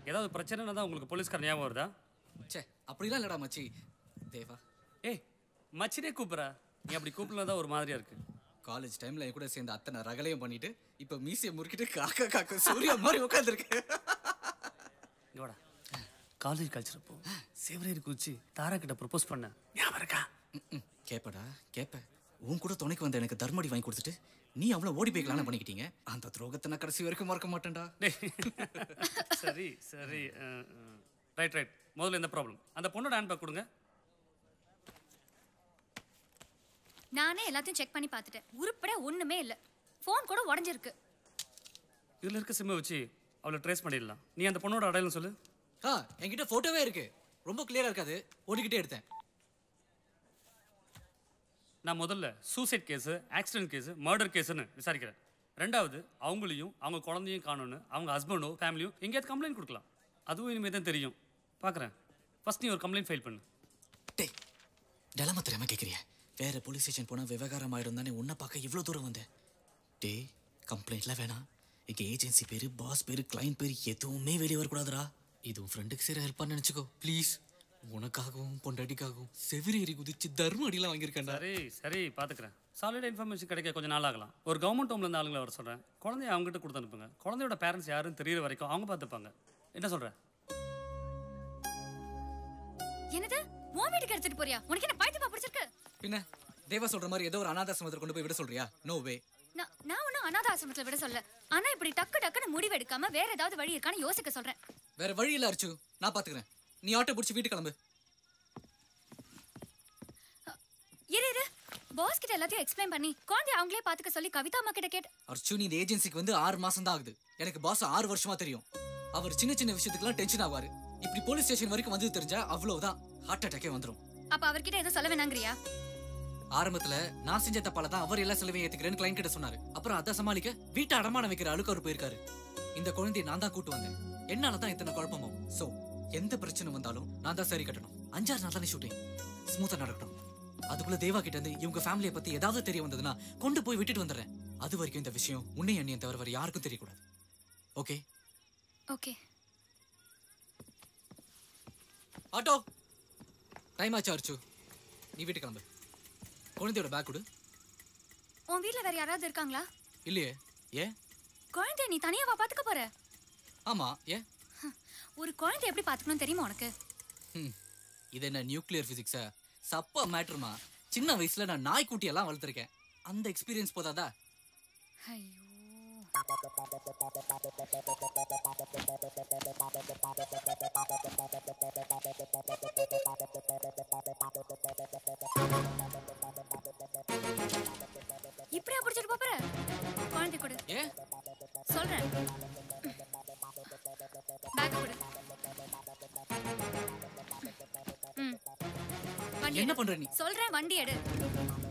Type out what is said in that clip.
ஏதாவது பிரச்சனைனா தான் உங்களுக்கு போலீஸ்கார ஞாபகம் வருதா ச்சே அப்படிலாம் இல்லடா மச்சி தேவா ஏய் மச்சினே கூப்பிட்றா நீ அப்படி கூப்பிடலாம் தான் ஒரு மாதிரியா இருக்கு காலேஜ் டைம்ல என் கூட சேர்ந்து அத்தனை ரகலையும் பண்ணிட்டு இப்போ மீசையை முறுக்கிட்டு காக்கா காக்கா சூர்யா மாதிரி உட்காந்துருக்கு இங்க வாடா காலேஜ் கல்ச்சர் அப்போ சேவரேரி குச்சி தாரா கிட்ட ப்ரப்போஸ் பண்ண ஞாபகம் இருக்கா கேப்படா கேப்ப உன் கூட துணைக்கு வந்த எனக்கு தர்மடி வாங்கி கொடுத்துட்டு நீ அவ்வளோ ஓடி போய் கல்யாணம் பண்ணிக்கிட்டீங்க அந்த துரோகத்தை நான் கடைசி வரைக்கும் மறக்க மாட்டேன்டா டேய், சரி சரி ரைட் ரைட் முதல்ல இந்த ப்ராப்ளம் அந்த பொண்ணோட ஹேண்ட் பேக் கொடுங்க நானே எல்லாத்தையும் செக் பண்ணி பார்த்துட்டேன் உருப்படியா ஒண்ணுமே இல்ல ஃபோன் கூட உடஞ்சிருக்கு இதில் இருக்க சிம்மை வச்சு அவளை ட்ரேஸ் பண்ணிடலாம் நீ அந்த பொண்ணோட அடையாளம் சொல்லு ஆ என்கிட்ட போட்டோவே இருக்கு ரொம்ப கிளியரா இருக்காது ஓடிக்கிட்டே எடுத்தேன் நான் முதல்ல suicide case accident case murder கேஸுன்னு விசாரிக்கிறேன் ரெண்டாவது அவங்களையும் அவங்க குழந்தையும் காணும்னு அவங்க ஹஸ்பண்டோ ஃபேமிலியோ எங்கேயாவது கம்ப்ளைண்ட் கொடுக்கலாம் அதுவும் இனிமேல் தான் தெரியும் பார்க்குறேன் ஃபர்ஸ்ட் நீ ஒரு கம்ப்ளைண்ட் ஃபைல் பண்ணு டேய் நிலம தெரியாம கேட்குறிய வேற போலீஸ் ஸ்டேஷன் போனால் விவகாரம் ஆயிடும் தானே உன்னை பார்க்க இவ்வளோ தூரம் வந்தேன் டேய் கம்ப்ளைண்ட்லாம் வேணாம் எங்க ஏஜென்சி பேரு பாஸ் பேரு கிளைண்ட் பேரு எதுவுமே வெளியே வரக்கூடாதுடா இது உன் ஃப்ரெண்டுக்கு சரி ஹெல்ப் பண்ண நினச்சிக்கோ ப்ளீஸ் உனக்காகவும் பொண்டாட்டிக்காகவும் செவிரி எரி குதிச்சு தர்ம அடிலாம் வாங்கியிருக்கேன்டா சரி சரி பார்த்துக்கிறேன் சாலிட் இன்ஃபர்மேஷன் கிடைக்க கொஞ்சம் நாள் ஆகலாம் ஒரு கவர்மெண்ட் ஹோம்ல இருந்து ஆளுங்களை வர சொல்கிறேன் குழந்தைய அவங்ககிட்ட கொடுத்து அனுப்புங்க குழந்தையோட பேரண்ட்ஸ் யாருன்னு தெரியற வரைக்கும் அவங்க பார்த்துப்பாங்க என்ன சொல்ற என்னது உன் வீட்டுக்கு எடுத்துட்டு போறியா உனக்கு என்ன பைத்தியமா பிடிச்சிருக்கு பின்ன தேவா சொல்ற மாதிரி ஏதோ ஒரு அனாதாசிரமத்தில் கொண்டு போய் விட சொல்றியா நோ வே நான் நான் ஒன்றும் அனாத ஆசிரமத்தில் விட சொல்ல ஆனா இப்படி டக்கு டக்குன்னு முடிவு எடுக்காம வேற ஏதாவது வழி இருக்கான்னு யோசிக்க சொல்றேன் வேற வழி இல்ல அரிச்சு நான் பாத்துக்கிறேன் நீ ஆட்டோ பிடிச்சி வீட்டு கிளம்பு இரு இரு பாஸ் கிட்ட எல்லாத்தையும் எக்ஸ்பிளைன் பண்ணி குழந்தைய அவங்களே பாத்துக்க சொல்லி கவிதா அம்மா கிட்ட கேட்டு அர்ச்சு நீ இந்த ஏஜென்சிக்கு வந்து ஆறு மாசம் தான் ஆகுது எனக்கு பாஸ் ஆறு வருஷமா தெரியும் அவர் சின்ன சின்ன விஷயத்துக்குலாம் டென்ஷன் ஆவாரு இப்படி போலீஸ் ஸ்டேஷன் வரைக்கும் வந்து தெரிஞ்சா அவ்வளவுதான் ஹார்ட் அட்டாக்கே வந்துரும் அப்ப அவர்கிட்ட எதுவும் சொல்ல வேணாங்கிறியா ஆரம்பத்துல நான் செஞ்ச தப்பால தான் அவர் எல்லா செலவையும் ஏத்துக்கிறேன்னு கிளைண்ட் கிட்ட சொன்னாரு அப்புறம் அதை சமாளிக்க வீட்டை அடமானம் வைக்கிற அழுக்கு அவர் போயிருக்காரு இந்த குழந்தையை நான் தான் கூட்டு வந்தேன் என்னால தான் இத்தனை குழப்பமும் சோ எந்த பிரச்சனை வந்தாலும் நான் தான் சரி கட்டணும் அஞ்சாறு நாள் தானே ஷூட்டிங் ஸ்மூத்தா நடக்கட்டும் அதுக்குள்ள தேவா கிட்ட இருந்து இவங்க ஃபேமிலியை பத்தி ஏதாவது தெரிய வந்ததுன்னா கொண்டு போய் விட்டுட்டு வந்துடுறேன் அது வரைக்கும் இந்த விஷயம் உன்னை எண்ணியை தவிர வேற யாருக்கும் தெரியக்கூடாது ஓகே ஓகே ஆட்டோ டைம் ஆச்சு அர்ச்சு நீ வீட்டுக்கு கிளம்பு குழந்தையோட பேக் கொடு உன் வீட்ல வேற யாராவது இருக்காங்களா இல்லையே ஏன் குழந்தைய நீ தனியாவா பாத்துக்க போற ஆமா ஏன் ஒரு குழந்தை எப்படி பாத்துக்கணும் தெரியுமா உனக்கு ஹம், இது என்ன நியூக்ளியர் பிசிக்ஸா சப்பா மேட்ருமா சின்ன வயசுல நான் நாய்க்குட்டி எல்லாம் வளர்த்துருக்கேன் அந்த எக்ஸ்பீரியன்ஸ் போதாதா ஐயோ இப்படியா பிடிச்சிட்டு போற குழந்தை கொடு ஏன் சொல்றேன் பேக் கொடு ம். வண்டி என்ன எடு. பண்ற நீ சொல்றேன் வண்டி எடு